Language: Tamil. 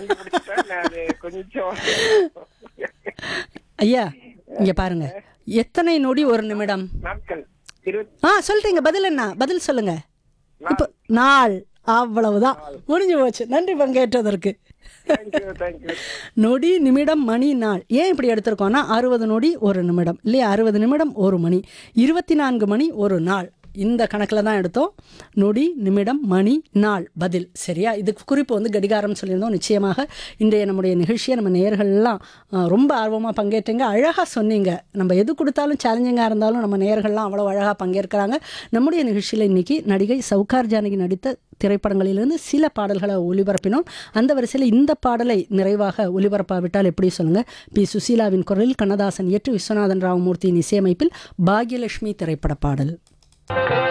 கண்டுபிடிச்சிட்டேன் நான் அது கொஞ்சம் ஐயா இங்க பாருங்க எத்தனை நொடி ஒரு நிமிடம் நாட்கள் இருபத்தி ஆ சொல்லிட்டீங்க பதில் என்ன பதில் சொல்லுங்க இப்போ நாள் அவ்வளவுதான் முடிஞ்சு போச்சு நன்றி பங்கேற்றதற்கு தேங்க்யூ தேங்க்யூ நொடி நிமிடம் மணி நாள் ஏன் இப்படி எடுத்திருக்கோம்னா அறுபது நொடி ஒரு நிமிடம் இல்லையா அறுபது நிமிடம் ஒரு மணி இருபத்தி நான்கு மணி ஒரு நாள் இந்த கணக்கில் தான் எடுத்தோம் நொடி நிமிடம் மணி நாள் பதில் சரியா இதுக்கு குறிப்பு வந்து கடிகாரம் சொல்லியிருந்தோம் நிச்சயமாக இன்றைய நம்முடைய நிகழ்ச்சியை நம்ம நேயர்கள்லாம் ஆ, ரொம்ப ஆர்வமாக பங்கேற்றீங்க அழகாக சொன்னீங்க நம்ம எது கொடுத்தாலும் சேலஞ்சிங்காக இருந்தாலும் நம்ம நேயர்கள்லாம் அவ்வளோ அழகாக பங்கேற்கிறாங்க நம்முடைய நிகழ்ச்சியில் இன்னைக்கு நடிகை சவுகார் ஜானகி நடித்த திரைப்படங்களிலிருந்து சில பாடல்களை ஒளிபரப்பினோம் அந்த வரிசையில் இந்த பாடலை நிறைவாக ஒளிபரப்பாவிட்டால் எப்படி சொல்லுங்க பி சுசீலாவின் குரலில் கண்ணதாசன் இயற்று விஸ்வநாதன் ராமமூர்த்தியின் இசையமைப்பில் பாக்யலட்சுமி திரைப்பட பாடல்